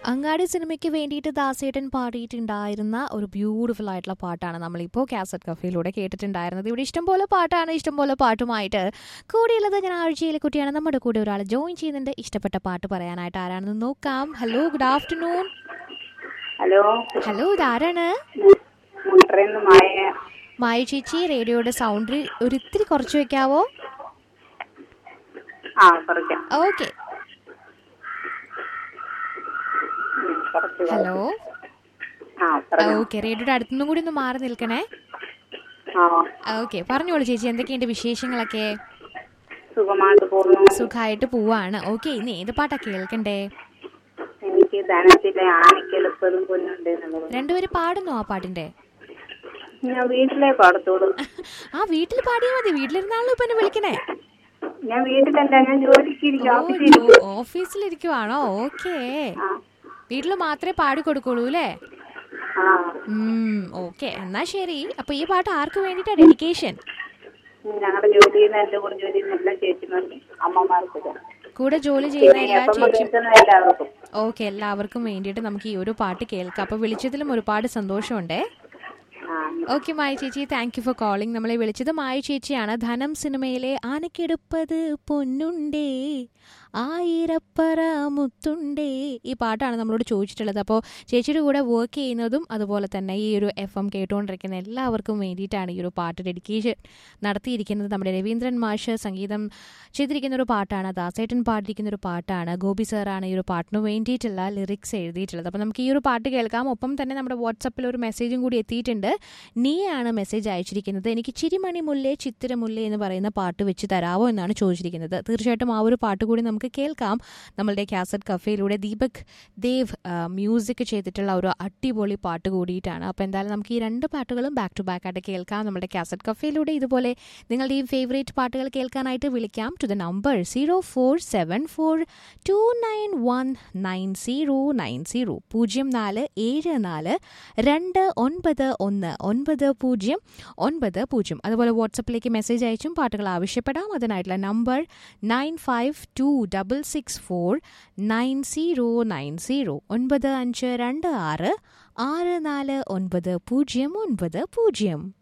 അങ്ങാടി സിനിമയ്ക്ക് വേണ്ടിയിട്ട് ദാസേട്ടൻ പാടിയിട്ടുണ്ടായിരുന്ന ഒരു ബ്യൂട്ടിഫുൾ ആയിട്ടുള്ള പാട്ടാണ് നമ്മളിപ്പോൾ കാസറ്റ് കഫയിലൂടെ കേട്ടിട്ടുണ്ടായിരുന്നത് ഇവിടെ ഇഷ്ടംപോലെ പാട്ടാണ് ഇഷ്ടംപോലെ പാട്ടുമായിട്ട് കൂടിയുള്ളത് ഞാൻ ആഴ്ചയിലെ കുട്ടിയാണ് നമ്മുടെ കൂടെ ഒരാൾ ജോയിൻ ചെയ്യുന്നുണ്ട് ഇഷ്ടപ്പെട്ട പാട്ട് പറയാനായിട്ട് ആരാണെന്ന് നോക്കാം hello good afternoon hello hello ഇതാരാണ് മുണ്ടറേന്ന് മായ മായ ചേച്ചി റേഡിയോയുടെ സൗണ്ട് ഒരു ഇത്തിരി കുറച്ച് വെക്കാവോ ആ കുറയ്ക്കാം ഓക്കെ ഉം, കുറച്ച് ഹലോ ആ പറഞ്ഞു ഓക്കെ റേഡിയോയുടെ അടുത്തുനിന്നും കൂടി ഒന്ന് മാറി നിൽക്കണേ ആ ഓക്കെ പറഞ്ഞോളൂ ചേച്ചി എന്തൊക്കെയുണ്ട് വിശേഷങ്ങളൊക്കെ സുഖമായിട്ട് പോകുന്നു സുഖമായിട്ട് പോവാണ് ഓക്കെ ഇനി ഏത് പാട്ടാ കേൾക്കണ്ടേ എനിക്ക് ധനത്തിലെ ആനക്കെളുപ്പതും പൊന്നുണ്ട് എന്നുള്ളത് രണ്ടുപേരും പാടുന്നു ആ പാട്ടിന്റെ ഞാൻ വീട്ടിലേ പാടത്തോളൂ ആ വീട്ടിൽ പാടിയാൽ മതി വീട്ടിലിരുന്നാണല്ലോ ഇപ്പൊ എന്നെ വിളിക്കണേ ഞാൻ വീട്ടിലല്ല ഞാൻ ജോലിക്ക് ഇരിക്കും ഓ, ഓഫീസിൽ ജോ- ഓഫീസിലിരിക്കുവാണോ ഓക്കേ ആ വീട്ടിൽ മാത്രമേ പാടി കൊടുക്കുള്ളൂ അല്ലേ ആ ഉം ഓക്കെ എന്നാ ശരി അപ്പൊ ഈ പാട്ട് ആർക്ക് വേണ്ടിട്ടാ ഡെഡിക്കേഷൻ ഞങ്ങളുടെ ജോലി ചെയ്യുന്ന എന്റെ കൂടെ ജോലി ചെയ്യുന്ന എല്ലാ ചേച്ചിമാർക്കും അമ്മമാർക്കും കൂടെ ജോലി ചെയ്യുന്ന എല്ലാ അപ്പം ചേച്ചി കേൾക്കുന്ന എല്ലാവർക്കും ഓക്കെ എല്ലാവർക്കും വേണ്ടിയിട്ട് നമുക്ക് ഈ ഒരു പാട്ട് കേൾക്കാം അപ്പൊ വിളിച്ചതിലും ഒരുപാട് സന്തോഷമുണ്ടേ ആ ഓക്കെ മായ ചേച്ചി താങ്ക് യു ഫോർ കോളിംഗ് നമ്മളെ വിളിച്ചത് മായ ചേച്ചിയാണ് ധനം സിനിമയിലെ ആനക്കെടുപ്പത് പൊന്നുണ്ടേ ആയിരപ്പറ മുത്തുണ്ടേ ഈ പാട്ടാണ് നമ്മളോട് ചോദിച്ചിട്ടുള്ളത് അപ്പോൾ ചേച്ചിയുടെ കൂടെ വർക്ക് ചെയ്യുന്നതും അതുപോലെ തന്നെ ഈ ഒരു എഫ് എം കേട്ടുകൊണ്ടിരിക്കുന്ന എല്ലാവർക്കും വേണ്ടിയിട്ടാണ് ഈ ഒരു പാട്ട് ഡെഡിക്കേഷൻ നടത്തിയിരിക്കുന്നത് നമ്മുടെ രവീന്ദ്രൻ മാഷ് സംഗീതം ചെയ്തിരിക്കുന്ന ഒരു പാട്ടാണ് ദാസേട്ടൻ പാടിയിരിക്കുന്ന ഒരു പാട്ടാണ് ഗോപി സാറാണ് ഈ ഒരു പാട്ടിന് വേണ്ടിയിട്ടുള്ള ലിറിക്സ് എഴുതിയിട്ടുള്ളത് അപ്പോൾ നമുക്ക് ഈ ഒരു പാട്ട് കേൾക്കാം ഒപ്പം തന്നെ നമ്മുടെ വാട്സപ്പിൽ ഒരു മെസ്സേജും കൂടി എത്തിയിട്ടുണ്ട് നീയാണ് മെസ്സേജ് അയച്ചിരിക്കുന്നത് എനിക്ക് ചിരിമണി മുല്ലേ ചിത്തിരമുല്ലേ എന്ന് പറയുന്ന പാട്ട് വെച്ച് തരാവോ എന്നാണ് ചോദിച്ചിരിക്കുന്നത് തീർച്ചയായിട്ടും ആ ഒരു പാട്ട് കൂടി നമുക്ക് കേൾക്കാം നമ്മളുടെ കാസറ്റ് കഫേയിലൂടെ ദീപക് ദേവ് ആ, മ്യൂസിക് ചെയ്തിട്ടുള്ള ഒരു അടിപൊളി പാട്ട് കൂടിയിട്ടാണ് അപ്പോൾ എന്തായാലും നമുക്ക് ഈ രണ്ട് പാട്ടുകളും ബാക്ക് ടു ബാക്ക് ആയിട്ട് കേൾക്കാം നമ്മുടെ കാസറ്റ് കഫേയിലൂടെ ഇതുപോലെ നിങ്ങളുടെ ഈ ഫേവറേറ്റ് പാട്ടുകൾ കേൾക്കാനായിട്ട് വിളിക്കാം to the number zero four seven four two nine one nine zero nine zero പൂജ്യം നാല് ഏഴ് നാല് രണ്ട് ഒൻപത് ഒന്ന് ഒൻപത് പൂജ്യം ഒൻപത് പൂജ്യം അതുപോലെ വാട്സപ്പിലേക്ക് മെസ്സേജ് അയച്ചും പാട്ടുകൾ ആവശ്യപ്പെടാം അതിനായിട്ടുള്ള number nine five two double six four nine zero nine zero ഒൻപത് അഞ്ച് രണ്ട് ആറ് ആറ് നാല് ഒൻപത് പൂജ്യം ഒൻപത് പൂജ്യം